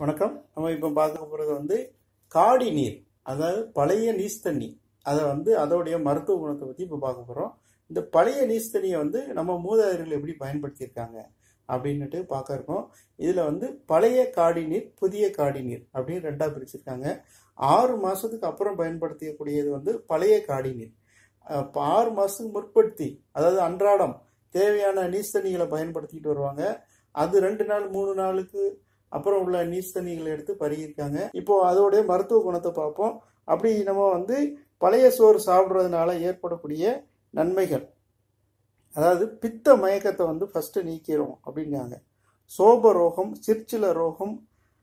வணக்கம் நம்ம இப்போ பார்க்க போகிறது வந்து காடி நீர் அதாவது பழைய நீஸ் தண்ணி அதை வந்து அதோடைய மருத்துவ குணத்தை பற்றி இப்போ பார்க்க போகிறோம் இந்த பழைய நீஸ் தண்ணியை வந்து நம்ம மூதாதையர்கள் எப்படி பயன்படுத்தியிருக்காங்க அப்படின்னுட்டு பார்க்க இருக்கோம் இதில் வந்து பழைய காடி நீர் புதிய காடி நீர் அப்படின்னு ரெண்டாக பிரிச்சிருக்காங்க ஆறு மாதத்துக்கு அப்புறம் பயன்படுத்தக்கூடியது வந்து பழைய காடி நீர் இப்போ ஆறு மாதத்துக்கு முற்படுத்தி அதாவது அன்றாடம் தேவையான நீஸ் தண்ணிகளை பயன்படுத்திட்டு வருவாங்க அது ரெண்டு நாள் மூணு நாளுக்கு அப்புறம் உள்ள நீஸ் தண்ணிகளை எடுத்து பருகியிருக்காங்க இப்போ அதோடைய மருத்துவ குணத்தை பார்ப்போம் அப்படி நம்ம வந்து பழைய சோறு சாப்பிட்றதுனால ஏற்படக்கூடிய நன்மைகள் அதாவது பித்த மயக்கத்தை வந்து ஃபஸ்ட்டு நீக்கிறோம் அப்படிங்காங்க சோப ரோகம் சிற்சில ரோகம்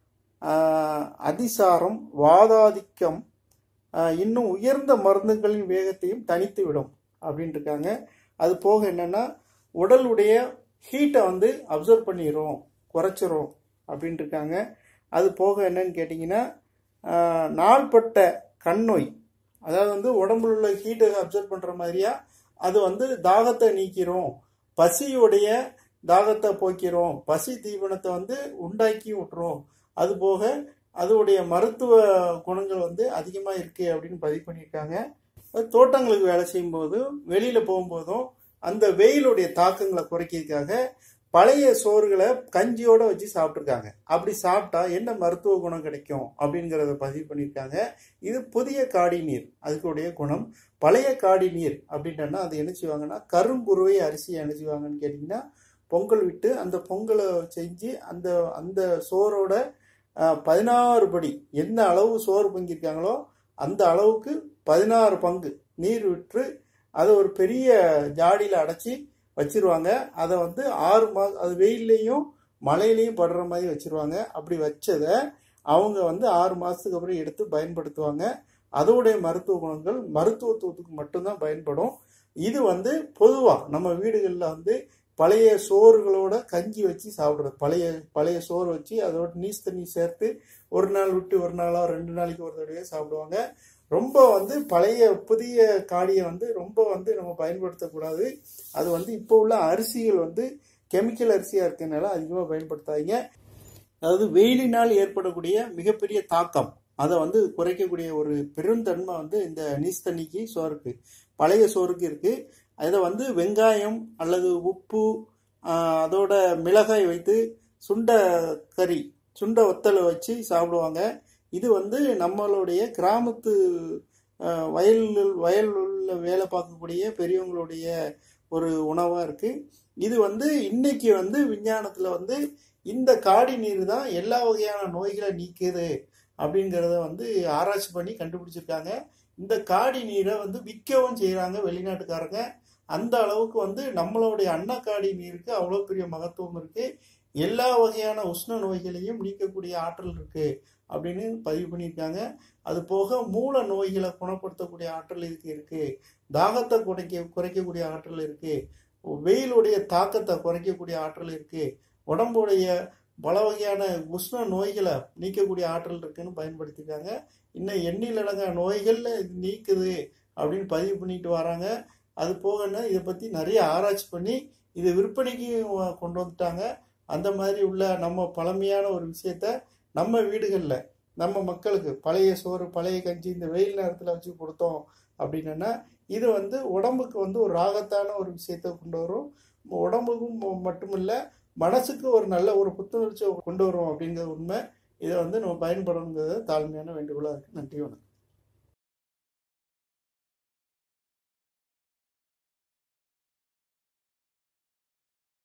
ஆஹ், அதிசாரம் வாதாதிக்கம் ஆஹ், இன்னும் உயர்ந்த மருந்துகளின் வேகத்தையும் தணித்து விடும் அப்படின்னு இருக்காங்க அது போக என்னன்னா உடலுடைய ஹீட்டை வந்து அப்சர்வ் பண்ணிடும் குறைச்சிரும் அப்படின்னு இருக்காங்க அது போக என்னன்னு கேட்டிங்கன்னா ஆஹ், நாள்பட்ட கண் நோய் அதாவது வந்து உடம்புல உள்ள ஹீட்டை அப்சர்வ் பண்ணுற மாதிரியா அது வந்து தாகத்தை நீக்கிறோம் பசியுடைய தாகத்தை போக்கிறோம் பசி தீவனத்தை வந்து உண்டாக்கி விட்டுரும் அது போக அதோடைய மருத்துவ குணங்கள் வந்து அதிகமாக இருக்கு அப்படின்னு பதிவு பண்ணியிருக்காங்க அது தோட்டங்களுக்கு வேலை செய்யும்போதும் வெளியில் போகும்போதும் அந்த வெயிலுடைய தாக்கங்களை குறைக்கிறதுக்காக பழைய சோறுகளை கஞ்சியோட வச்சு சாப்பிட்ருக்காங்க அப்படி சாப்பிட்டா என்ன மருத்துவ குணம் கிடைக்கும் அப்படிங்கிறத பதிவு பண்ணியிருக்காங்க இது புதிய காடி நீர் அதுக்குடைய குணம் பழைய காடி நீர் அப்படின்ட்டா அது என்ன செய்வாங்கன்னா கருங்குருவை அரிசி என்ன செய்வாங்கன்னு கேட்டிங்கன்னா பொங்கல் விட்டு அந்த பொங்கலை செஞ்சு அந்த அந்த சோறோட ஆஹ், பதினாறு படி என்ன அளவு சோறு பொங்கியிருக்காங்களோ அந்த அளவுக்கு பதினாறு பங்கு நீர் விட்டு அதை ஒரு பெரிய ஜாடியில் அடைச்சி வச்சிருவாங்க அதை வந்து ஆறு மாதம் அது வெயில்லையும் மழையிலையும் படுற மாதிரி வச்சிருவாங்க அப்படி வச்சதை அவங்க வந்து ஆறு மாதத்துக்கு அப்புறம் எடுத்து பயன்படுத்துவாங்க அதோடைய மருத்துவ குணங்கள் மருத்துவத்துவத்துக்கு மட்டும்தான் பயன்படும் இது வந்து பொதுவாக நம்ம வீடுகளில் வந்து பழைய சோறுகளோட கஞ்சி வச்சு சாப்பிட்றது பழைய பழைய சோறு வச்சு அதோட நீஸ் தண்ணி சேர்த்து ஒரு நாள் விட்டு ஒரு நாளோ ரெண்டு நாளைக்கு ஒரு தடவையோ சாப்பிடுவாங்க ரொம்ப வந்து பழைய புதிய காடியை வந்து ரொம்ப வந்து நம்ம பயன்படுத்தக்கூடாது அது வந்து இப்போ உள்ள அரிசிகள் வந்து கெமிக்கல் அரிசியாக இருக்கனால அதிகமாக பயன்படுத்தாதீங்க அதாவது வெயிலினால் ஏற்படக்கூடிய மிகப்பெரிய தாக்கம் அதை வந்து குறைக்கக்கூடிய ஒரு பெருந்தன்மை வந்து இந்த நீஸ் தண்ணிக்கு சோறுக்கு பழைய சோறுக்கு இருக்கு அதை வந்து வெங்காயம் அல்லது உப்பு ஆஹ், அதோட மிளகாய் வைத்து சுண்ட கறி சுண்ட வத்தலை வச்சு சாப்பிடுவாங்க இது வந்து நம்மளுடைய கிராமத்து ஆஹ், வயலில் வயலில் வேலை பார்க்கக்கூடிய பெரியவங்களுடைய ஒரு உணவாக இருக்கு இது வந்து இன்னைக்கு வந்து விஞ்ஞானத்தில் வந்து இந்த காடி நீர் தான் எல்லா வகையான நோய்களை நீக்குது அப்படிங்கிறத வந்து ஆராய்ச்சி பண்ணி கண்டுபிடிச்சிருக்காங்க இந்த காடி நீரை வந்து விற்கவும் செய்கிறாங்க வெளிநாட்டுக்காரங்க அந்த அளவுக்கு வந்து நம்மளுடைய அன்னக்காடி நீருக்கு அவ்வளோ பெரிய மகத்துவம் இருக்கு எல்லா வகையான உஷ்ண நோய்களையும் நீக்கக்கூடிய ஆற்றல் இருக்கு அப்படின்னு பதிவு பண்ணியிருக்காங்க அது போக மூல நோய்களை குணப்படுத்தக்கூடிய ஆற்றல் இதுக்கு இருக்கு தாகத்தை குறைக்க குறைக்கக்கூடிய ஆற்றல் இருக்கு வெயிலுடைய தாக்கத்தை குறைக்கக்கூடிய ஆற்றல் இருக்கு உடம்புடைய பல வகையான உஷ்ண நோய்களை நீக்கக்கூடிய ஆற்றல் இருக்குன்னு பயன்படுத்தியிருக்காங்க இன்னும் எண்ணிலடங்கா நோய்களில் இது நீக்குது அப்படின்னு பதிவு பண்ணிட்டு வராங்க அது போகன்னா இதை பற்றி நிறைய ஆராய்ச்சி பண்ணி இது விற்பனைக்கு வ- கொண்டு வந்துட்டாங்க அந்த மாதிரி உள்ள நம்ம பழமையான ஒரு விஷயத்த நம்ம வீடுகளில் நம்ம மக்களுக்கு பழைய சோறு பழைய கஞ்சி இந்த வெயில் நேரத்தில் வச்சு கொடுத்தோம் அப்படின்னா இது வந்து உடம்புக்கு வந்து ஒரு ராகத்தான ஒரு விஷயத்த கொண்டு வரும் உடம்புக்கும் ம- மட்டுமில்ல மனசுக்கு ஒரு நல்ல ஒரு புத்துணர்ச்சியை கொண்டு வரும் அப்படிங்கிற உண்மை இதை வந்து நம்ம பயன்படணுங்கிறது தாழ்மையான வேண்டுகோளாக இருக்குது நன்றி வணக்கம்